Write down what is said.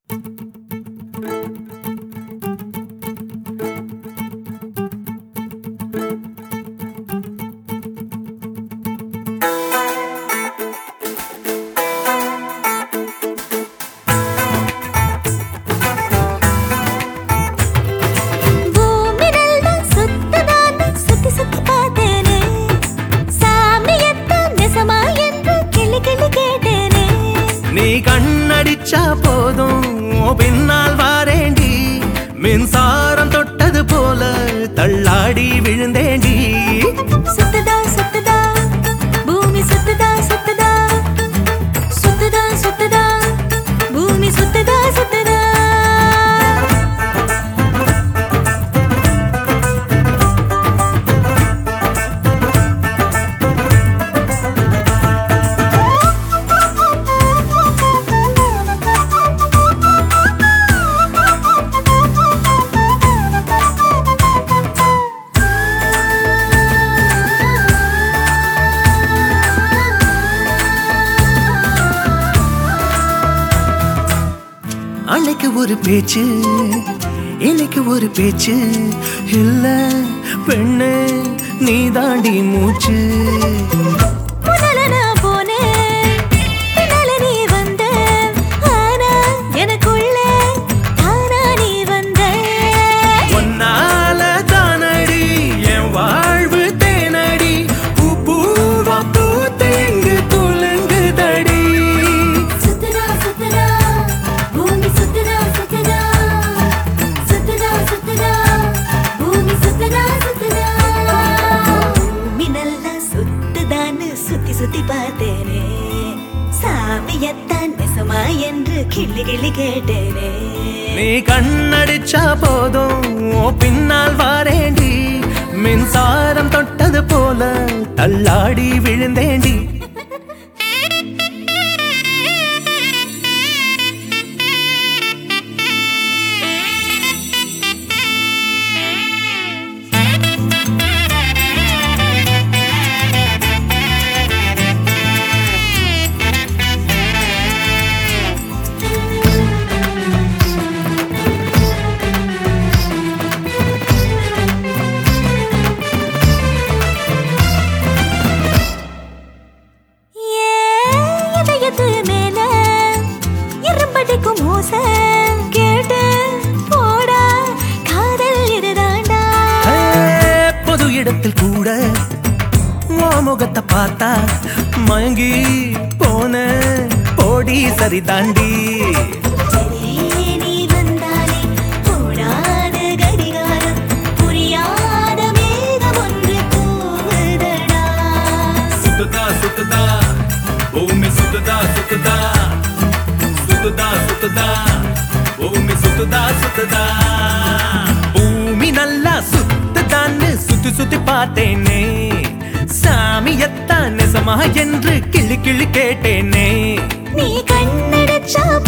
பூமிரெல்லாம் சுத்துதான்னு சுத்தி சுத்தி பார்த்தேனே. சாமியத்தான் நெசமா என்று கிளி கிளி கேட்டேனே. நீ கண்ணடிச்சா போதும் உன் பின்னால் வாரேண்டி மின்சாரம் தொட்டது போல தள்ளாடி விழுந்தேண்டி சுத்துதா, சுத்துதா, பூமி சுத்துதா, சுத்துதா. சுத்துதா, சுத்துதா, பூமி சுத்துதா, சுத்துதா. அன்னைக்கு ஒரு பேச்சு இன்னைக்கு ஒரு பேச்சு இல்ல பெண்ணு நீ தாண்டி மூச்சு முதல்ல நான் போனேன், பின்னால நீ வந்த. ஆனா எனக்குள்ளே தானா நீ வந்த. ஒன்னால தானடி என் வாழ்வு தேனடி பூ பூவா பூத்தெங்கு துலங்குதடி சுத்துதா, சுத்துதா, பூமி சுத்துதா, சுத்துதா. சுத்துதா, சுத்துதா, பூமி சுத்துதா, சுத்துதா. பூமி நல்லா சுத்துதான்னு சுத்தி சுத்தி பார்த்தேனே சாமியத்தான் நெசமா என்று கிள்ளி கிள்ளி கேட்டேனே நீ கண்ணடிச்சா போதும் உன் பின்னால் வாரேண்டி மின்சாரம் தொட்டது போல தள்ளாடி விழுந்தேண்டி ஏன் இதயத்து மேல இரும்படிக்கும் ஓசை கேட்டு போடா காதல் இதுதாண்டா ஏ, பொது இடத்தில் கூட உன் முகத்தை பார்த்தா மயங்கி போன போடி சரி தாண்டி சரியே நீ வந்தாலே போடாத கடிகாரம் புரியாத மேகம் ஒன்று தூவுதடா சுத்துதா சுத்துதா பூமி சுத்துதா சுத்துதா சுத்துதா சுத்துதா பூமி சுத்துதா சுத்துதா பூமி நல்லா சுத்துதான்னு சுத்தி சுத்தி பார்த்தேனே சாமியத்தான் நெசமா என்று கிள்ளி கிள்ளி கேட்டேனே நீ கண்ணடிச்சா